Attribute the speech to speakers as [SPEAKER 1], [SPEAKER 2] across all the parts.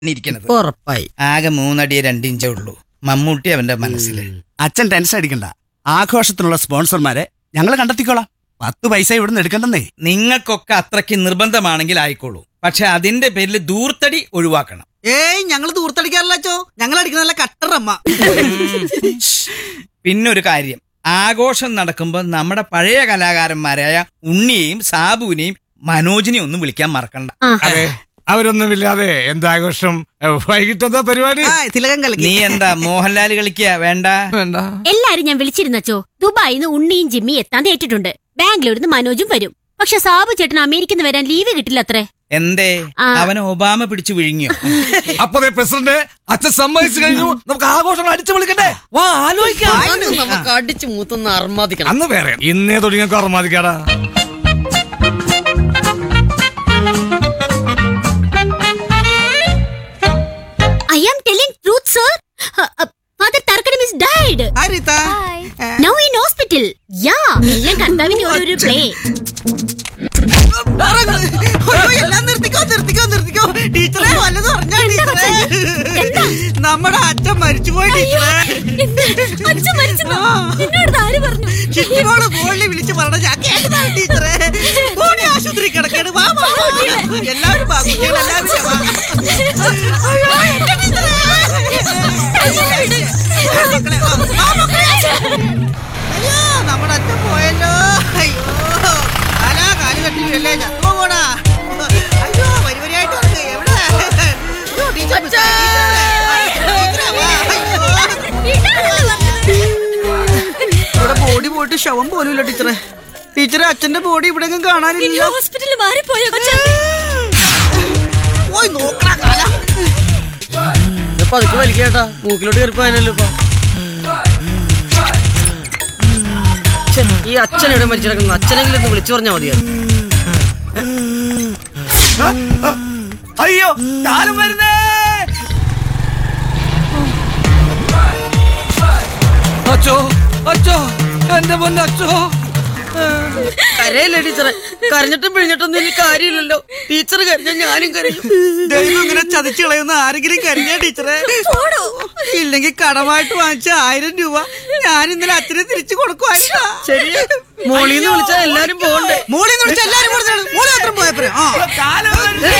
[SPEAKER 1] ഇരിക്കണത്
[SPEAKER 2] ഉറപ്പായി
[SPEAKER 1] ആകെ മൂന്നടി രണ്ടിഞ്ചേ ഉള്ളൂ മമ്മൂട്ടി അവന്റെ മനസ്സിൽ
[SPEAKER 3] അച്ഛൻ ടെൻഷൻ അടിക്കണ്ട ആഘോഷത്തിനുള്ള സ്പോൺസർമാരെ ഞങ്ങൾ കണ്ടെത്തിക്കോളാം പത്ത് പൈസ ഇവിടുന്ന് എടുക്കണ്ടെന്നേ
[SPEAKER 1] നിങ്ങൾക്കൊക്കെ അത്രയ്ക്ക് നിർബന്ധമാണെങ്കിൽ ആയിക്കോളൂ പക്ഷെ അതിന്റെ പേരിൽ ദൂർത്തടി ഒഴിവാക്കണം
[SPEAKER 2] ഏയ് ഞങ്ങൾ ദൂർത്തടിക്കാറില്ല അച്ചോ ഞങ്ങൾ അടിക്കുന്ന കട്ടറമ്മ
[SPEAKER 1] പിന്നൊരു കാര്യം ആഘോഷം നടക്കുമ്പോൾ നമ്മുടെ പഴയ കലാകാരന്മാരായ ഉണ്ണിയെയും സാബുവിനെയും മനോജിനെയും ഒന്നും വിളിക്കാൻ മറക്കണ്ട
[SPEAKER 4] അതെ അവരൊന്നുമില്ലാതെ എന്താഘോഷം വൈകിട്ടത്തെ പരിപാടി
[SPEAKER 2] ആ തിലകം കലക്കി
[SPEAKER 1] നീ എന്താ മോഹൻലാൽ കളിക്കുക വേണ്ട
[SPEAKER 4] വേണ്ട
[SPEAKER 5] എല്ലാരും ഞാൻ വിളിച്ചിരുന്നച്ചോ ദുബായിന്ന് ഉണ്ണിയും ജിമ്മി എത്താൻ തേറ്റിട്ടുണ്ട് ബാംഗ്ലൂരിൽ നിന്ന് മനോജും വരും പക്ഷെ സാബു ചേട്ടൻ അമേരിക്കയിൽ നിന്ന് വരാൻ ലീവ് കിട്ടില്ല അത്രേ
[SPEAKER 1] എന്തേ
[SPEAKER 5] ആ.
[SPEAKER 1] അവനെ ഒബാമ പിടിച്ചു വിഴുങ്ങിയോ
[SPEAKER 4] അപ്പൊ ദേ പ്രസിഡന്റ് അച്ഛൻ സമ്മതിച്ചു കഴിഞ്ഞു നമുക്ക് ആഘോഷങ്ങൾ അടിച്ചു വിളിക്കട്ടെ വാ ആലോചിക്കാം
[SPEAKER 2] നമുക്ക് അടിച്ചു മൂത്തൊന്ന് അർമാദിക്കണം
[SPEAKER 4] അന്ന് വേറെ ഇന്നേ തുടങ്ങിയൊക്കെ ഓർമ്മാദിക്കാടാ
[SPEAKER 5] I am telling truth sir father തർക്കടം ഇസ് ഡൈഡ്
[SPEAKER 2] ആരീത്ത
[SPEAKER 5] നൗ ഇൻ ഹോസ്പിറ്റൽ യാ എല്ലാം കർത്താവിന്റെ ഓരോരോ പ്ലേ
[SPEAKER 2] എല്ലാം നിർത്തിക്കോ നിർത്തിക്കോ നിർത്തിക്കോ ടീച്ചറെ വല്ലതും പറഞ്ഞാ ടീച്ചറെ നമ്മുടെ അച്ഛൻ മരിച്ചുപോയി ടീച്ചറെ
[SPEAKER 5] അച്ഛൻ മരിച്ചെന്നോ?
[SPEAKER 2] ആ.
[SPEAKER 5] എന്നോട് ആര് പറഞ്ഞു
[SPEAKER 2] ചിറ്റിനോട് ഫോണിൽ വിളിച്ച് പറഞ്ഞ ഞാൻ കേട്ടതാണ് ടീച്ചറെ ഫോണി ആശുപത്രി കിടക്കാണ് വാ വാ, വാ. എല്ലാവരും വാ കുട്ടികൾ എല്ലാവരും വാ അയ്യോ, എന്റെ ടീച്ചറെ. മക്കളെ, വാ, വാ, മക്കളെ. അയ്യോ നമ്മുടെ അച്ഛൻ പോയല്ലോ അയ്യോ കാലാ കാല് കെട്ടില്ലേ ചത്തോ പോടാ അയ്യോ വരി വരിയായിട്ട് നടക്ക്. എവിടെ അയ്യോ, ടീച്ചർ ടീച്ചറെ, ടീച്ചറെ, വാ. അയ്യോ. ഇവിടെ ബോഡി പോയിട്ട് ശവം പോലുമില്ല ടീച്ചറെ ടീച്ചറെ അച്ഛന്റെ ബോഡി ഇവിടെ എങ്ങും കാണാനില്ല
[SPEAKER 5] ഹോസ്പിറ്റലിൽ മാറിപ്പോയോ
[SPEAKER 2] പോയി നോക്കണ കാല
[SPEAKER 6] പതുക്കെ വലിക്കേട്ടാ മൂക്കിലോട്ട് കയറിപ്പോയാനല്ലോ ഇപ്പൊ ഛെ, ഈ അച്ഛൻ എവിടെ മരിച്ചിടക്കുന്നു അച്ഛനെങ്കിലും ഒന്ന് വിളിച്ചു പറഞ്ഞാൽ മതിയായിരുന്നു
[SPEAKER 3] അയ്യോ കാലം വരുന്നേ
[SPEAKER 4] അച്ചോ അച്ചോ എന്റെ പൊന്നച്ചോ
[SPEAKER 6] കരയില്ല ടീച്ചറെ കരഞ്ഞിട്ടും പിഴിഞ്ഞിട്ടൊന്നും ഇനി കാര്യമില്ലല്ലോ ടീച്ചർ കരഞ്ഞ ഞാനും കരയും
[SPEAKER 2] ദൈവം ഇങ്ങനെ ചതിച്ചു കളയുന്ന ആരെങ്കിലും കരുതിയ ടീച്ചറെ ഇല്ലെങ്കിൽ കടമായിട്ട് വാങ്ങിച്ച ആയിരം രൂപ ഞാൻ ഇന്നലെ അച്ഛനെ തിരിച്ചു കൊടുക്കുവായിരുന്നു
[SPEAKER 6] ശരിയാ മോളിന്ന് വിളിച്ചാൽ എല്ലാരും പോകണ്ടേ
[SPEAKER 2] മോളിൽ നിന്ന് വിളിച്ച എല്ലാരും കൊടുത്താണ് മോളി മാത്രം പോയപ്പോഴേ ആ
[SPEAKER 3] കാലം വരുന്നേ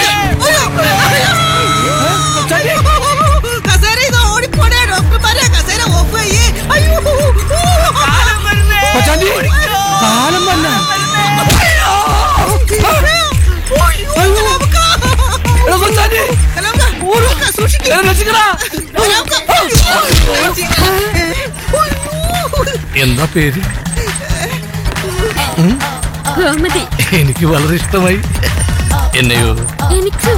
[SPEAKER 2] കസേര ഇത് ഓടിപ്പോടേ ഡോക്ടർമാരെ കസേര ഓഫ് ചെയ്യേ അയ്യോ
[SPEAKER 3] കാലം വരുന്നേ
[SPEAKER 4] കൊച്ചാണ്ടി, കാലം വന്ന എടാ കൊച്ചാണ്ടി,
[SPEAKER 2] സൂക്ഷിക്കും
[SPEAKER 4] എന്നെ രക്ഷിക്കടാ. എന്താ പേര്
[SPEAKER 5] ഗോമതി
[SPEAKER 4] എനിക്ക് വളരെ ഇഷ്ടമായി എന്നെയോ
[SPEAKER 5] എനിക്ക്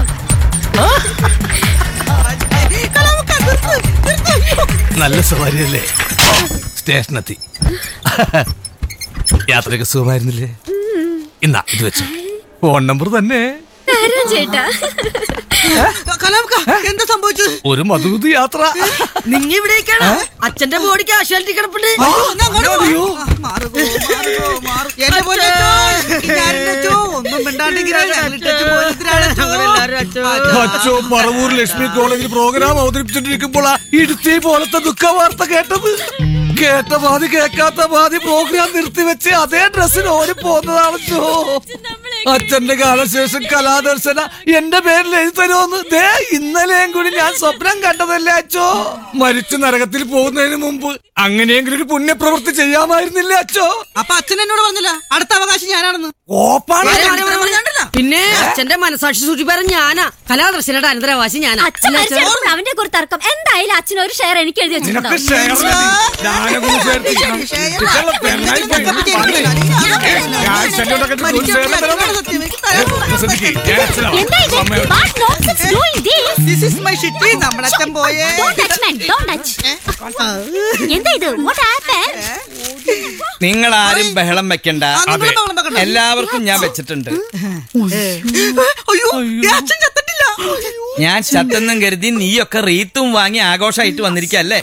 [SPEAKER 4] നല്ല സവാരിയല്ലേ സ്റ്റേഷനെത്തി യാത്രയൊക്കെ സുഖമായിരുന്നില്ലേ ഇന്നാ ഇത് വെച്ചു ഫോൺ നമ്പർ തന്നെ
[SPEAKER 5] തരാം ചേട്ടാ
[SPEAKER 2] കലാമക്ക എന്താ സംഭവിച്ചത്
[SPEAKER 4] ഒരു മധുവിധ യാത്ര
[SPEAKER 6] നിങ്ങ ഇവിടേക്കാണ് അച്ഛന്റെ ബോഡി കാഷ്വാലിറ്റി കിടപ്പുണ്ട്
[SPEAKER 2] ഒന്ന് അങ്ങോട്ട് പോ. ആ, മാറുകോ, മാറുകോ, മാറു. എന്റെ പോലെ ഞാനെന്നോ ഒന്നും മിണ്ടാണ്ടിങ്ങനെ ഞങ്ങളിട്ടേച്ച് പോയതിനാണ് അച്ചോ.
[SPEAKER 6] ഞങ്ങളെല്ലാരും അച്ചോ.
[SPEAKER 4] അച്ചോ പറവൂർ ലക്ഷ്മി കോളേജിൽ പ്രോഗ്രാം അവതരിപ്പിച്ചിട്ടിരിക്കുമ്പോഴാ ഇടുത്തി പോലത്തെ ദുഃഖ വാർത്ത കേട്ടത് കേട്ട പാതി കേൾക്കാത്ത പാതി പ്രോഗ്രാം നിർത്തിവെച്ച് അതേ ഡ്രസ്സിൽ ഓടി പോകുന്നതാണല്ലോ അച്ഛന്റെ കാലശേഷം കലാദർശന എന്റെ പേരിൽ എഴുതി തരുമെന്ന് ദേ ഇന്നലെയും കൂടി ഞാൻ സ്വപ്നം കണ്ടതല്ലേ അച്ചോ മരിച്ചു നരകത്തിൽ പോകുന്നതിന് മുമ്പ് അങ്ങനെയെങ്കിലും ഒരു പുണ്യപ്രവൃത്തി ചെയ്യാമായിരുന്നില്ലേ അച്ചോ
[SPEAKER 2] അപ്പൊ അച്ഛൻ എന്നോട് പറഞ്ഞില്ല അടുത്ത അവകാശം ഞാനാണെന്ന്
[SPEAKER 4] ഓപ്പാണ്
[SPEAKER 6] പിന്നെ അച്ഛന്റെ മനസാക്ഷി സൂക്ഷിപ്പാരം ഞാനാ കലാദർശനയുടെ അനന്തരാവാസി ഞാനാ
[SPEAKER 5] അച്ഛൻ മരിച്ചപ്പോൾ അവന്റെ കുറിച്ച് തർക്കം എന്തായാലും അച്ഛൻ ഒരു ഷെയർ എനിക്ക് എഴുതി
[SPEAKER 4] നിനക്ക്
[SPEAKER 5] വെച്ചിട്ടുണ്ടാവും
[SPEAKER 4] ഷെയർ ഞാനൊന്നും ചേർത്തിക്കണം കുട്ടികളെ പെണ്ണായി പോയി. ഞാൻ ശല്യമൊക്കെ ഇട്ട് ഒരു ഷെയർ തരാം. ശ്രദ്ധിക്ക്, ഞാൻ അച്ഛനാ.
[SPEAKER 5] എന്താ ഇത്
[SPEAKER 4] അമ്മയോട്.
[SPEAKER 5] What nonsense doing this
[SPEAKER 2] this is my shitty നമ്മുടെ അച്ഛൻ പോയേ
[SPEAKER 5] don't touch man don't touch എന്താ ഇത് വാട്ട് ഹാപ്പൻ
[SPEAKER 1] നിങ്ങൾ ആരും ബഹളം വെക്കണ്ട
[SPEAKER 2] ആ, നിങ്ങള് ബഹളം വെക്കണ്ട.
[SPEAKER 1] എല്ലാവർക്കും ഞാൻ വെച്ചിട്ടുണ്ട്
[SPEAKER 2] അയ്യോ ദേ അച്ഛൻ ചത്തിട്ടില്ല
[SPEAKER 1] ഞാൻ ചത്തെന്നും കരുതി നീയൊക്കെ റീത്തും വാങ്ങി ആഘോഷമായിട്ട് വന്നിരിക്കല്ലേ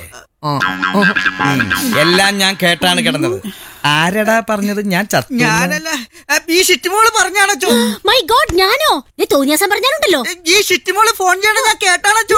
[SPEAKER 1] എല്ലാം ഞാൻ കേട്ടാണ് കിടന്നത് ആരടാ പറഞ്ഞത് ഞാൻ ചത്തു എന്ന്?
[SPEAKER 2] ഞാനല്ല ഏ, ഈ ഷിറ്റിമോള് പറഞ്ഞാണോ ചോ
[SPEAKER 5] മൈ ഗോഡ് ഞാനോ നീ തോന്നിയാസം പറഞ്ഞാലുണ്ടല്ലോ
[SPEAKER 2] ഈ ഷിറ്റിമോള് ഫോൺ ചെയ്യണ ഞാൻ കേട്ടാണോ ചോ